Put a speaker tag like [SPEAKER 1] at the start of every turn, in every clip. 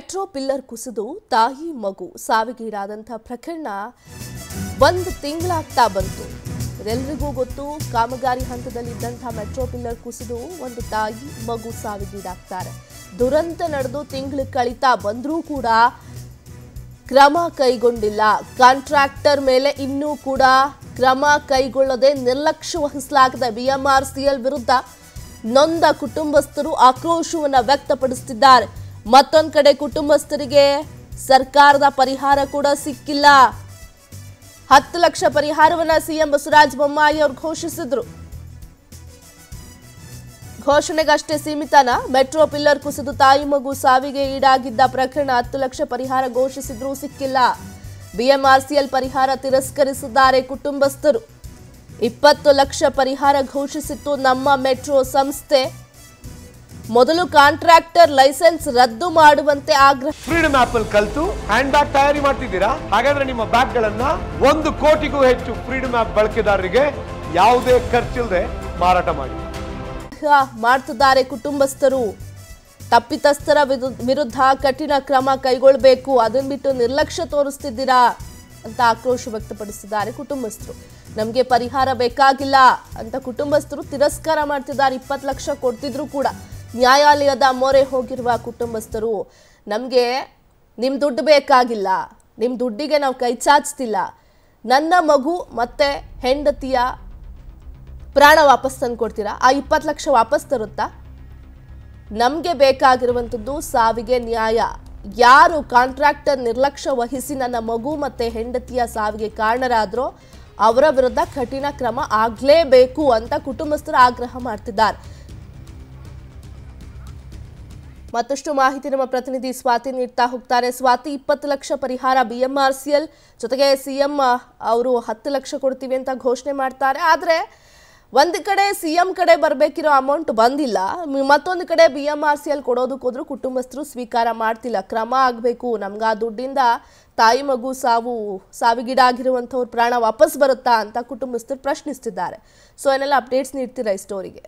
[SPEAKER 1] Metro pillar ಕುಸಿದು ತಾಯಿ ಮಗು ಸಾವಿಗೀಡಾದಂಥ ಪ್ರಕರಣ ಒಂದು ತಿಂಗಳಾಗ್ತಾ ಬಂತು ಇದೆಲ್ಲರಿಗೂ ಗೊತ್ತು ಕಾಮಗಾರಿ ಹಂತದಲ್ಲಿದ್ದಂಥ ಮೆಟ್ರೋ ಪಿಲ್ಲರ್ ಕುಸಿದು ಒಂದು ತಾಯಿ ಮಗು ಸಾವಿಗೀಡಾಗ್ತಾರೆ ದುರಂತ ನಡೆದು ತಿಂಗಳು ಕಳೀತಾ ಬಂದರೂ ಕೂಡ ಕ್ರಮ ಕೈಗೊಂಡಿಲ್ಲ ಕಾಂಟ್ರಾಕ್ಟರ್ ಮೇಲೆ ಇನ್ನೂ ಕೂಡ ಕ್ರಮ ಕೈಗೊಳ್ಳದೆ ನಿರ್ಲಕ್ಷ್ಯ ವಹಿಸಲಾಗಿದೆ ಬಿಎಂಆರ್ಸಿಎಲ್ ವಿರುದ್ಧ ನೊಂದ ಕುಟುಂಬಸ್ಥರು ಆಕ್ರೋಶವನ್ನ ವ್ಯಕ್ತಪಡಿಸುತ್ತಿದ್ದಾರೆ ಮತ್ತೊಂದು ಕಡೆ ಕುಟುಂಬಸ್ಥರಿಗೆ ಸರ್ಕಾರದ ಪರಿಹಾರ ಕೂಡ ಸಿಕ್ಕಿಲ್ಲ ಹತ್ತು ಲಕ್ಷ ಪರಿಹಾರವನ್ನ ಸಿಎಂ ಬಸವರಾಜ ಬೊಮ್ಮಾಯಿ ಅವರು ಘೋಷಿಸಿದ್ರು ಘೋಷಣೆಗಷ್ಟೇ ಸೀಮಿತನ ಮೆಟ್ರೋ ಪಿಲ್ಲರ್ ಕುಸಿದು ತಾಯಿ ಮಗು ಸಾವಿಗೆ ಈಡಾಗಿದ್ದ ಪ್ರಕರಣ ಹತ್ತು ಲಕ್ಷ ಪರಿಹಾರ ಘೋಷಿಸಿದ್ರೂ ಸಿಕ್ಕಿಲ್ಲ ಬಿಎಂಆರ್ಸಿಎಲ್ ಪರಿಹಾರ ತಿರಸ್ಕರಿಸಿದ್ದಾರೆ ಕುಟುಂಬಸ್ಥರು ಇಪ್ಪತ್ತು ಲಕ್ಷ ಪರಿಹಾರ ಘೋಷಿಸಿತ್ತು ನಮ್ಮ ಮೆಟ್ರೋ ಸಂಸ್ಥೆ ಮೊದಲು ಕಾಂಟ್ರಾಕ್ಟರ್ ಲೈಸೆನ್ಸ್ ರದ್ದು ಮಾಡುವಂತೆ ಆಗ್ರಹ
[SPEAKER 2] ಫ್ರೀಡಮ್ ಆಪ್ ಅಲ್ಲಿ ಕಲ್ತು ಹ್ಯಾಂಡ್ ಬ್ಯಾಗ್ ತಯಾರಿ ಮಾಡ್ತಿದ್ದೀರಾ ಹಾಗಾದ್ರೆ ನಿಮ್ಮ ಬ್ಯಾಗ್ ಗಳನ್ನ ಒಂದು ಕೋಟಿಗೂ ಹೆಚ್ಚು ಫ್ರೀಡಮ್ ಆಪ್ ಬಳಕೆದಾರರಿಗೆ ಯಾವುದೇ ಖರ್ಚಿಲ್ಲದೆ ಮಾರಾಟ ಮಾಡಿ
[SPEAKER 1] ಮಾಡ್ತಿದ್ದಾರೆ ಕುಟುಂಬಸ್ಥರು ತಪ್ಪಿತಸ್ಥರ ವಿರು- ವಿರುದ್ಧ ಕಠಿಣ ಕ್ರಮ ಕೈಗೊಳ್ಳಬೇಕು ಅದನ್ನ ಬಿಟ್ಟು ನಿರ್ಲಕ್ಷ್ಯ ತೋರಿಸ್ತಿದ್ದೀರಾ ಅಂತ ಆಕ್ರೋಶ ವ್ಯಕ್ತಪಡಿಸಿದ್ದಾರೆ ಕುಟುಂಬಸ್ಥರು ನಮಗೆ ಪರಿಹಾರ ಬೇಕಾಗಿಲ್ಲ ಅಂತ ಕುಟುಂಬಸ್ಥರು ತಿರಸ್ಕಾರ ಮಾಡ್ತಿದ್ದಾರೆ ಇಪ್ಪತ್ತು ಲಕ್ಷ ಕೊಡ್ತಿದ್ರು ಕೂಡ ನ್ಯಾಯಾಲಯದ ಮೊರೆ ಹೋಗಿರುವ ಕುಟುಂಬಸ್ಥರು ನಮಗೆ ನಿಮ್ಮ ದುಡ್ಡು ಬೇಕಾಗಿಲ್ಲ ನಿಮ್ಮ ದುಡ್ಡಿಗೆ ನಾವು ಕೈ ಚಾಚ್ತಿಲ್ಲ ನನ್ನ ಮಗು ಮತ್ತೆ ಹೆಂಡತಿಯ ಪ್ರಾಣ ವಾಪಸ್ ತಂದು ಕೊಡ್ತೀರಾ ಆ ಇಪ್ಪತ್ತು ಲಕ್ಷ ವಾಪಸ್ ತರುತ್ತಾ ನಮಗೆ ಬೇಕಾಗಿರುವಂಥದ್ದು ಸಾವಿಗೆ ನ್ಯಾಯ ಯಾರು ಕಾಂಟ್ರಾಕ್ಟರ್ ನಿರ್ಲಕ್ಷ್ಯ ವಹಿಸಿ ನನ್ನ ಮಗು ಮತ್ತೆ ಹೆಂಡತಿಯ ಸಾವಿಗೆ ಕಾರಣರಾದ್ರೋ ಅವರ ವಿರುದ್ಧ ಕಠಿಣ ಕ್ರಮ ಆಗಲೇಬೇಕು ಅಂತ ಕುಟುಂಬಸ್ಥರು ಆಗ್ರಹ ಮಾಡ್ತಿದ್ದಾರೆ ಮತ್ತಷ್ಟು ಮಾಹಿತಿ ನಮ್ಮ ಪ್ರತಿನಿಧಿ ಸ್ವಾತಿ ನೀಡ್ತಾ ಹೋಗ್ತಾರೆ ಸ್ವಾತಿ ಇಪ್ಪತ್ತು ಲಕ್ಷ ಪರಿಹಾರ ಬಿಎಂಆರ್ಸಿಎಲ್ ಜೊತೆಗೆ ಸಿಎಂ ಅವರು ಹತ್ತು ಲಕ್ಷ ಕೊಡ್ತೀವಿ ಅಂತ ಘೋಷಣೆ ಮಾಡ್ತಾರೆ ಆದರೆ ಒಂದು ಕಡೆ ಸಿಎಂ ಕಡೆ ಬರಬೇಕಿರೋ ಅಮೌಂಟ್ ಬಂದಿಲ್ಲ ಮ್- ಮತ್ತೊಂದು ಕಡೆ B M R C L ಕೊಡೋದಕ್ಕೆ ಹೋದ್ರೂ ಕುಟುಂಬಸ್ಥರು ಸ್ವೀಕಾರ ಮಾಡ್ತಿಲ್ಲ ಕ್ರಮ ಆಗಬೇಕು ನಮ್ಗೆ ಆ ದುಡ್ಡಿಂದ ತಾಯಿ ಮಗು ಸಾವು ಸಾವಿಗೀಡಾಗಿರುವಂಥವ್ರ ಪ್ರಾಣ ವಾಪಸ್ ಬರುತ್ತಾ ಅಂತ ಕುಟುಂಬಸ್ಥರು ಪ್ರಶ್ನಿಸ್ತಿದ್ದಾರೆ ಸೊ ಏನೆಲ್ಲ ಅಪ್ಡೇಟ್ಸ್ ನೀಡ್ತೀರಾ ಈ ಸ್ಟೋರಿಗೆ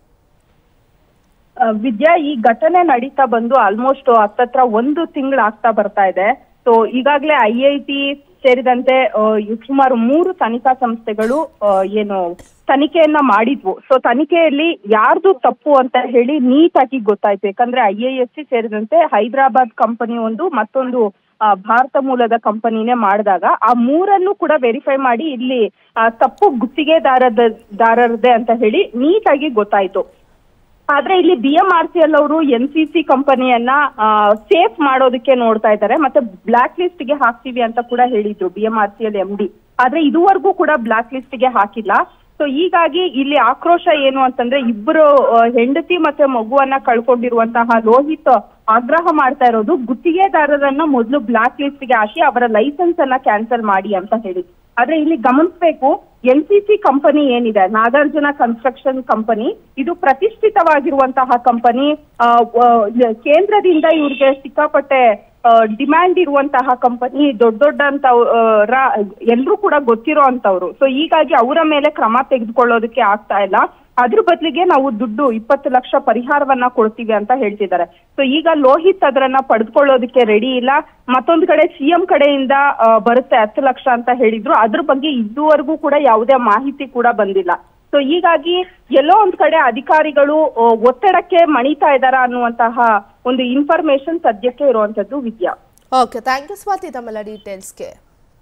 [SPEAKER 3] ಆ, ವಿದ್ಯಾ ಈ ಘಟನೆ ನಡೀತಾ ಬಂದು ಆಲ್ಮೋಸ್ಟ್ ಹತ್ತತ್ರ ಒಂದು ತಿಂಗಳು ಆಗ್ತಾ ಬರ್ತಾ ಇದೆ ಸೊ ಈಗಾಗಲೇ ಐ ಐ ಟಿ ಸೇರಿದಂತೆ ಆ, ಇವ್ ಸುಮಾರು ಮೂರು ತನಿಖಾ ಸಂಸ್ಥೆಗಳು ಆ, ಏನು ತನಿಖೆಯನ್ನ ಮಾಡಿದ್ವು ಸೊ ತನಿಖೆಯಲ್ಲಿ ಯಾರ್ದು ತಪ್ಪು ಅಂತ ಹೇಳಿ ನೀಟಾಗಿ ಗೊತ್ತಾಯ್ತು ಯಾಕಂದ್ರೆ ಐ ಐ ಎಸ್ ಸಿ ಸೇರಿದಂತೆ ಹೈದರಾಬಾದ್ ಕಂಪನಿ ಒಂದು ಮತ್ತೊಂದು ಆ, ಭಾರತ ಮೂಲದ ಕಂಪನಿನೇ ಮಾಡಿದಾಗ ಆ ಮೂರನ್ನು ಕೂಡ ವೆರಿಫೈ ಮಾಡಿ ಇಲ್ಲಿ ಆ, ತಪ್ಪು ಗುತ್ತಿಗೆದಾರದ ದಾರರದೇ ಅಂತ ಹೇಳಿ ನೀಟಾಗಿ ಗೊತ್ತಾಯ್ತು ಆದ್ರೆ ಇಲ್ಲಿ B M R C L ಅವರು ಎನ್ ಸಿ ಸಿ ಕಂಪನಿಯನ್ನ ಸೇಫ್ ಮಾಡೋದಕ್ಕೆ ನೋಡ್ತಾ ಇದ್ದಾರೆ ಮತ್ತೆ ಬ್ಲಾಕ್ ಲಿಸ್ಟ್ ಗೆ ಹಾಕ್ತೀವಿ ಅಂತ ಕೂಡ ಹೇಳಿದ್ರು B M R C L M D ಆದ್ರೆ ಇದುವರೆಗೂ ಕೂಡ ಬ್ಲಾಕ್ ಲಿಸ್ಟ್ ಗೆ ಹಾಕಿಲ್ಲ ಸೊ ಹೀಗಾಗಿ ಇಲ್ಲಿ ಆಕ್ರೋಶ ಏನು ಅಂತಂದ್ರೆ ಇಬ್ಬರು ಆ, ಹೆಂಡತಿ ಮತ್ತೆ ಮಗುವನ್ನ ಕಳ್ಕೊಂಡಿರುವಂತಹ ಲೋಹಿತ್ ಆಗ್ರಹ ಮಾಡ್ತಾ ಇರೋದು ಗುತ್ತಿಗೆದಾರರನ್ನ ಮೊದಲು ಬ್ಲಾಕ್ ಲಿಸ್ಟ್ ಗೆ ಹಾಕಿ ಅವರ ಲೈಸೆನ್ಸ್ ಅನ್ನ ಕ್ಯಾನ್ಸಲ್ ಮಾಡಿ ಅಂತ ಹೇಳಿ ಆದ್ರೆ ಇಲ್ಲಿ ಗಮನಿಸಬೇಕು ಎನ್ ಸಿ ಸಿ ಕಂಪನಿ ಏನಿದೆ ನಾಗಾರ್ಜುನ ಕನ್ಸ್ಟ್ರಕ್ಷನ್ ಕಂಪನಿ ಇದು ಪ್ರತಿಷ್ಠಿತವಾಗಿರುವಂತಹ ಕಂಪನಿ ಕೇಂದ್ರದಿಂದ ಇವ್ರಿಗೆ ಸಿಕ್ಕಾಪಟ್ಟೆ ಡಿಮ್ಯಾಂಡ್ ಇರುವಂತಹ ಕಂಪನಿ ದೊಡ್ಡ ದೊಡ್ಡ ಅಂತ ಎಲ್ರೂ ಕೂಡ ಗೊತ್ತಿರೋ ಅಂತವ್ರು ಸೊ ಹೀಗಾಗಿ ಅವರ ಮೇಲೆ ಕ್ರಮ ತೆಗೆದುಕೊಳ್ಳೋದಕ್ಕೆ ಆಗ್ತಾ ಇಲ್ಲ ಅದ್ರ ಬದಲಿಗೆ ನಾವು ದುಡ್ಡು ಇಪ್ಪತ್ತು ಲಕ್ಷ ಪರಿಹಾರವನ್ನ ಕೊಡ್ತೀವಿ ಅಂತ ಹೇಳ್ತಿದ್ದಾರೆ ಸೊ ಈಗ ಲೋಹಿತ್ ಅದರನ್ನ ಪಡೆದುಕೊಳ್ಳೋದಕ್ಕೆ ರೆಡಿ ಇಲ್ಲ ಮತ್ತೊಂದು ಕಡೆ ಸಿಎಂ ಕಡೆಯಿಂದ ಆ, ಬರುತ್ತೆ ಹತ್ತು ಲಕ್ಷ ಅಂತ ಹೇಳಿದ್ರು ಅದ್ರ ಬಗ್ಗೆ ಇದುವರೆಗೂ ಕೂಡ ಯಾವುದೇ ಮಾಹಿತಿ ಕೂಡ ಬಂದಿಲ್ಲ ಸೊ ಹೀಗಾಗಿ ಎಲ್ಲೋ ಒಂದ್ ಕಡೆ ಅಧಿಕಾರಿಗಳು ಆ, ಒತ್ತಡಕ್ಕೆ ಮಣಿತಾ ಇದಾರ ಅನ್ನುವಂತಹ ಒಂದು ಇನ್ಫಾರ್ಮೇಶನ್ ಸದ್ಯಕ್ಕೆ ಇರುವಂತದ್ದು Vidya
[SPEAKER 1] okay thank you Swathi ತಮ್ಮೆಲ್ಲ ಡೀಟೇಲ್ಸ್ಗೆ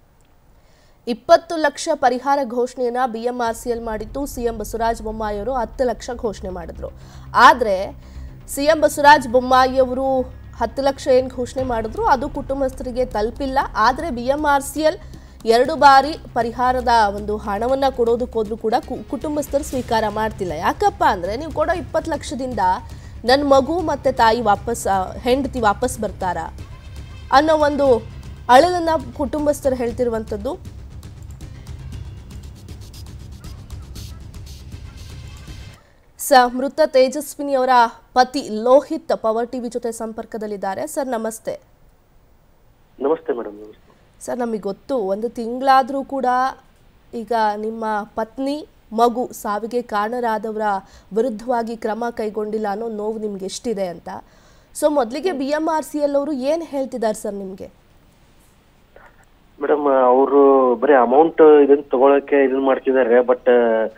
[SPEAKER 1] ಇಪ್ಪತ್ತು ಲಕ್ಷ ಪರಿಹಾರ ಘೋಷಣೆಯನ್ನ B M R C L ಮಾಡಿತ್ತು ಸಿ ಎಂ ಬಸವರಾಜ ಬೊಮ್ಮಾಯಿ ಅವರು ಹತ್ತು ಲಕ್ಷ ಘೋಷಣೆ ಮಾಡಿದ್ರು ಆದರೆ ಸಿ ಎಂ ಬಸವರಾಜ ಬೊಮ್ಮಾಯಿ ಅವರು ಹತ್ತು ಲಕ್ಷ ಏನು ಘೋಷಣೆ ಮಾಡಿದ್ರು ಅದು ಕುಟುಂಬಸ್ಥರಿಗೆ ತಲುಪಿಲ್ಲ ಆದರೆ B M R C L ಎರಡು ಬಾರಿ ಪರಿಹಾರದ ಒಂದು ಹಣವನ್ನು ಕೊಡೋದಕ್ಕೆ ಹೋದ್ರೂ ಕೂಡ ಕು- ಕುಟುಂಬಸ್ಥರು ಸ್ವೀಕಾರ ಮಾಡ್ತಿಲ್ಲ ಯಾಕಪ್ಪ ಅಂದರೆ ನೀವು ಕೊಡೋ ಇಪ್ಪತ್ತು ಲಕ್ಷದಿಂದ ನನ್ನ ಮಗು ಮತ್ತು ತಾಯಿ ವಾಪಸ್ ಆ, ಹೆಂಡತಿ ವಾಪಸ್ ಬರ್ತಾರಾ ಅನ್ನೋ ಒಂದು ಅಳಲನ್ನ ಕುಟುಂಬಸ್ಥರು ಹೇಳ್ತಿರುವಂಥದ್ದು ಸ ಮೃತ ತೇಜಸ್ವಿನಿಯವರ ಪತಿ ಲೋಹಿತ್ ಪವರ್ ಟಿವಿ ಜೊತೆ ಸಂಪರ್ಕದಲ್ಲಿದ್ದಾರೆ ಸರ್ ನಮಸ್ತೆ
[SPEAKER 4] ನಮಸ್ತೆ ಮೇಡಮ್ ನಮಸ್ತೆ
[SPEAKER 1] ಸರ್ ನಮಗೆ ಗೊತ್ತು ಒಂದು ತಿಂಗಳಾದರೂ ಕೂಡ ಈಗ ನಿಮ್ಮ ಪತ್ನಿ ಮಗು ಸಾವಿಗೆ ಕಾರಣರಾದವರ ವಿರುದ್ಧವಾಗಿ ಕ್ರಮ ಕೈಗೊಂಡಿಲ್ಲ ಅನ್ನೋ ನೋವು ನಿಮ್ಗೆ ಎಷ್ಟಿದೆ ಅಂತ ಸೊ ಮೊದಲಿಗೆ B M R C L ಅವರು ಏನು ಹೇಳ್ತಿದ್ದಾರೆ ಸರ್ ನಿಮಗೆ
[SPEAKER 4] ಮೇಡಮ್ ಅವರು ಬರೀ ಅಮೌಂಟ್ ಇದನ್ನ ತಗೊಳಕ್ಕೆ ಇದನ್ನ ಮಾಡ್ತಿದ್ದಾರೆ ಬಟ್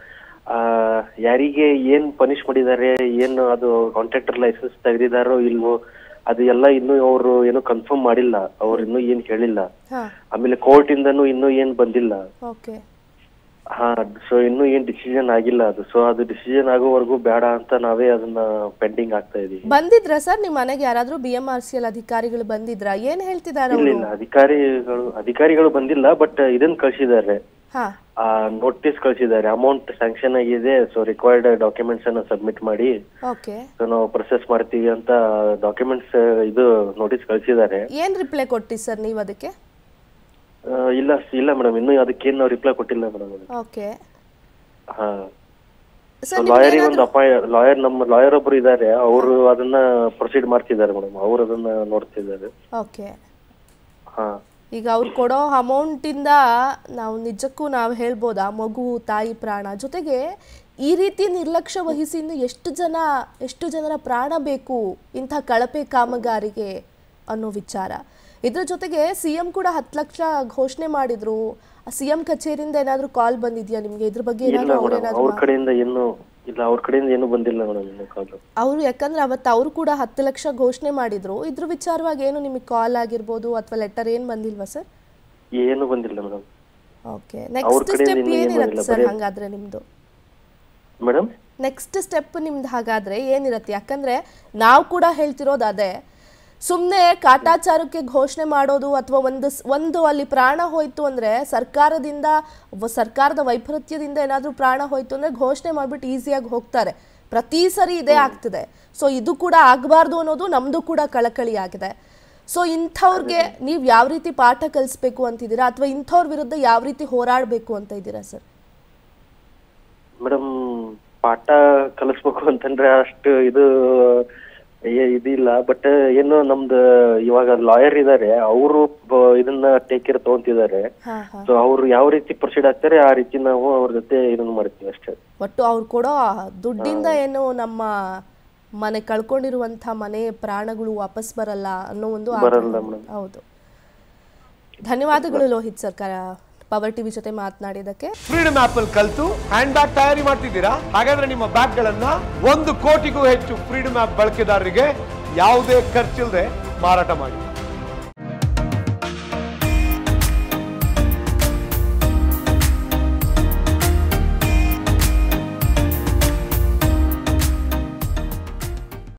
[SPEAKER 4] ಯಾರಿಗೆ ಏನ್ ಪನಿಷ್ ಮಾಡಿದ್ದಾರೆ ಏನು ಅದು ಕಾಂಟ್ರಾಕ್ಟರ್ ಲೈಸೆನ್ಸ್ ತೆಗೆದಿದ್ದಾರೋ ಇಲ್ವೋ ಅದು ಎಲ್ಲ ಇನ್ನೂ ಅವರು ಏನು ಕನ್ಫರ್ಮ್ ಮಾಡಿಲ್ಲ ಅವ್ರು ಇನ್ನೂ ಏನ್ ಹೇಳಿಲ್ಲ
[SPEAKER 1] ಹಾಂ
[SPEAKER 4] ಆಮೇಲೆ ಕೋರ್ಟ್ ಇಂದನೂ ಇನ್ನೂ ಏನ್ ಬಂದಿಲ್ಲ
[SPEAKER 1] ಓಕೆ
[SPEAKER 4] ಹಾ ಸೊ ಇನ್ನೂ ಏನ್ ಡಿಸಿಷನ್ ಆಗಿಲ್ಲ ಅದು ಸೊ ಅದು ಡಿಸಿಷನ್ ಆಗೋವರೆಗೂ ಬೇಡ ಅಂತ ನಾವೇ ಅದನ್ನ ಪೆಂಡಿಂಗ್ ಆಗ್ತಾ ಇದೀವಿ
[SPEAKER 1] ಬಂದಿದ್ರಾ ಸರ್ ನಿಮ್ಮ ಮನೆಗೆ ಯಾರಾದರೂ B M R C L ಅಧಿಕಾರಿಗಳು ಬಂದಿದ್ರಾ ಏನು ಹೇಳ್ತಿದ್ದಾರೆ
[SPEAKER 4] ಇಲ್ಲ
[SPEAKER 1] ಅವರು
[SPEAKER 4] ಇಲ್ಲ ಅಧಿಕಾರಿಗಳು ಅಧಿಕಾರಿಗಳು ಬಂದಿಲ್ಲ ಬಟ್ ಇದನ್ನ ಕಳ್ಸಿದ್ದಾರೆ
[SPEAKER 1] ಹಾಂ
[SPEAKER 4] ಆ ನೋಟಿಸ್ ಕಳ್ಸಿದ್ದಾರೆ ಅಮೌಂಟ್ ಸ್ಯಾಂಕ್ಷನ್ ಆಗಿದೆ ಸೊ ರಿಕ್ವೈರ್ಡ್ ಡಾಕ್ಯುಮೆಂಟ್ಸ್ ಅನ್ನ ಸಬ್ಮಿಟ್ ಮಾಡಿ
[SPEAKER 1] ಓಕೆ
[SPEAKER 4] ಸೊ ನಾವು ಪ್ರೊಸೆಸ್ ಮಾಡ್ತೀವಿ ಅಂತ ಡಾಕ್ಯುಮೆಂಟ್ಸ್ ಇದು ನೋಟಿಸ್ ಕಳ್ಸಿದ್ದಾರೆ
[SPEAKER 1] ಏನು ರಿಪ್ಲೈ ಕೊಟ್ಟಿ ಸರ್ ನೀವು ಅದಕ್ಕೆ
[SPEAKER 4] ಆ, ಇಲ್ಲ ಇಲ್ಲ ಮೇಡಮ್ ಇನ್ನೂ ಅದಕ್ಕೇನು ನಾವು ರಿಪ್ಲೈ ಕೊಟ್ಟಿಲ್ಲ ಮೇಡಮ್
[SPEAKER 1] ಓಕೆ
[SPEAKER 4] ಹಾ
[SPEAKER 1] ಸರ್
[SPEAKER 4] ಲಾಯರ್ ಒಂದು ಅಪಾಯ ಲಾಯರ್ ನಮ್ಮ ಲಾಯರ್ ಒಬ್ರು ಇದ್ದಾರೆ ಅವರು ಅದನ್ನ ಪ್ರೊಸೀಡ್ ಮಾಡ್ತಿದ್ದಾರೆ ಮೇಡಮ್ ಅವ್ರು ಅದನ್ನ ನೋಡ್ತಿದ್ದಾರೆ
[SPEAKER 1] ಓಕೆ
[SPEAKER 4] ಹಾ
[SPEAKER 1] ಈಗ ಅವ್ರು ಕೊಡೋ ಅಮೌಂಟಿಂದ ನಾವು ನಿಜಕ್ಕೂ ನಾವು ಹೇಳ್ಬೋದಾ ಮಗು ತಾಯಿ ಪ್ರಾಣ ಜೊತೆಗೆ ಈ ರೀತಿ ನಿರ್ಲಕ್ಷ್ಯ ವಹಿಸಿ ಇನ್ನು ಎಷ್ಟು ಜನ ಎಷ್ಟು ಜನರ ಪ್ರಾಣ ಬೇಕು ಇಂಥ ಕಳಪೆ ಕಾಮಗಾರಿಗೆ ಅನ್ನೋ ವಿಚಾರ ಇದ್ರ ಜೊತೆಗೆ ಸಿ ಎಂ ಕೂಡ ಹತ್ತು ಲಕ್ಷ ಘೋಷಣೆ ಮಾಡಿದ್ರು ಸಿ ಎಂ ಕಚೇರಿಯಿಂದ ಏನಾದರೂ ಕಾಲ್ ಬಂದಿದ್ಯಾ ನಿಮಗೆ ಇದ್ರ ಬಗ್ಗೆ
[SPEAKER 4] ಇಲ್ಲ
[SPEAKER 1] ಏನಾದರೂ ಅವ್ರು
[SPEAKER 4] ಮೇಡಮ್
[SPEAKER 1] ಏನಾದರೂ
[SPEAKER 4] ಅವ್ರ ಕಡೆಯಿಂದ ಏನು ಇಲ್ಲ ಅವ್ರ ಕಡೆಯಿಂದ ಏನು ಬಂದಿಲ್ಲ ಮೇಡಮ್ ಇನ್ನು ಕಾಲ್
[SPEAKER 1] ಅವರು ಯಾಕಂದ್ರೆ ಅವತ್ತು ಅವರು ಕೂಡ ಹತ್ತು ಲಕ್ಷ ಘೋಷಣೆ ಮಾಡಿದ್ರು ಇದ್ರ ವಿಚಾರವಾಗಿ ಏನು ನಿಮಗೆ ಕಾಲ್ ಆಗಿರ್ಬೋದು ಅಥವಾ ಲೆಟರ್ ಏನು ಬಂದಿಲ್ವಾ ಸರ್
[SPEAKER 4] ಏನು ಬಂದಿಲ್ಲ ಮೇಡಮ್
[SPEAKER 1] ಓಕೆ
[SPEAKER 4] ಅವ್ರ
[SPEAKER 1] ನೆಕ್ಸ್ಟ್
[SPEAKER 4] ಕಡೆಯಿಂದ
[SPEAKER 1] ಸ್ಟೆಪ್
[SPEAKER 4] ಇನ್ನೂ ಏನ್
[SPEAKER 1] ಏನಿರುತ್ತೆ
[SPEAKER 4] ಮಾಡಿಲ್ಲ,
[SPEAKER 1] ಸರ್
[SPEAKER 4] ಬರೀ-
[SPEAKER 1] ಹಂಗಾದ್ರೆ ನಿಮ್ದು
[SPEAKER 4] ಮೇಡಮ್
[SPEAKER 1] ನೆಕ್ಸ್ಟ್ ಸ್ಟೆಪ್ ನಿಮ್ದು ಹಾಗಾದ್ರೆ ಏನಿರುತ್ತೆ ಯಾಕಂದ್ರೆ ನಾವು ಕೂಡ ಹೇಳ್ತಿರೋದು ಅದೇ ಸುಮ್ಮನೆ ಕಾಟಾಚಾರಕ್ಕೆ ಘೋಷಣೆ ಮಾಡೋದು ಅಥವಾ ಒಂದು ಸ್- ಒಂದು ಅಲ್ಲಿ ಪ್ರಾಣ ಹೋಯ್ತು ಅಂದ್ರೆ ಸರ್ಕಾರದಿಂದ ವ- ಸರ್ಕಾರದ ವೈಪರೀತ್ಯದಿಂದ ಏನಾದರೂ ಪ್ರಾಣ ಹೋಯ್ತು ಅಂದ್ರೆ ಘೋಷಣೆ ಮಾಡ್ಬಿಟ್ಟು ಈಸಿಯಾಗಿ ಹೋಗ್ತಾರೆ ಪ್ರತಿ ಸರಿ ಇದೇ ಆಗ್ತಿದೆ ಸೊ ಇದು ಕೂಡ ಆಗಬಾರ್ದು ಅನ್ನೋದು ನಮ್ದು ಕೂಡ ಕಳಕಳಿ ಆಗಿದೆ ಸೊ ಇಂಥವ್ರಿಗೆ ನೀವು ಯಾವ ರೀತಿ ಪಾಠ ಕಲಿಸ್ಬೇಕು ಅಂತಿದ್ದೀರಾ ಅಥವಾ ಇಂಥವ್ರ ವಿರುದ್ಧ ಯಾವ ರೀತಿ ಹೋರಾಡಬೇಕು ಅಂತ ಇದ್ದೀರಾ ಸರ್
[SPEAKER 4] ಮೇಡಮ್ ಪಾಠ ಕಲಿಸ್ಬೇಕು ಅಂತಂದ್ರೆ ಅಷ್ಟು ಇದು ಏ- ಇದಿಲ್ಲ ಬಟ್ ಏನು ನಮ್ದು ಇವಾಗ ಲಾಯರ್ ಇದಾರೆ ಅವರು ಇದನ್ನ ಟೇಕ್ ಕೇರ್ ತಗೊಂತಿದ್ದಾರೆ
[SPEAKER 1] ಹಾ ಹಾ
[SPEAKER 4] ಸೊ ಅವ್ರು ಯಾವ ರೀತಿ ಪ್ರೊಸೀಡ್ ಆಗ್ತಾರೆ ಆ ರೀತಿ ನಾವು ಅವ್ರ ಜೊತೆ ಇದನ್ನ ಮಾಡ್ತೀವಿ ಅಷ್ಟೇ
[SPEAKER 1] ಒಟ್ಟು ಅವ್ರು ಕೊಡೋ ದುಡ್ಡಿಂದ ಏನು ನಮ್ಮ ಮನೆ ಕಳ್ಕೊಂಡಿರುವಂಥ ಮನೆ ಪ್ರಾಣಗಳು ವಾಪಸ್ ಬರಲ್ಲ ಅನ್ನೋ ಒಂದು ಆತಂಕ.
[SPEAKER 4] ಬರಲ್ಲ ಮೇಡಮ್.
[SPEAKER 1] ಹೌದು ಧನ್ಯವಾದಗಳು ಲೋಹಿತ್ ಸರ್ಕಾರ ಪವರ್ ಟಿವಿ ಜೊತೆ ಮಾತನಾಡಿದ್ದಕ್ಕೆ
[SPEAKER 2] ಫ್ರೀಡಮ್ ಆಪ್ ಅಲ್ಲಿ ಕಲ್ತು ಹ್ಯಾಂಡ್ ಬ್ಯಾಗ್ ತಯಾರಿ ಮಾಡ್ತಿದ್ದೀರಾ ಹಾಗಾದ್ರೆ ನಿಮ್ಮ ಬ್ಯಾಗ್ ಗಳನ್ನ ಒಂದು ಕೋಟಿಗೂ ಹೆಚ್ಚು ಫ್ರೀಡಮ್ ಆಪ್ ಬಳಕೆದಾರರಿಗೆ ಯಾವುದೇ ಖರ್ಚಿಲ್ಲದೆ ಮಾರಾಟ ಮಾಡಿ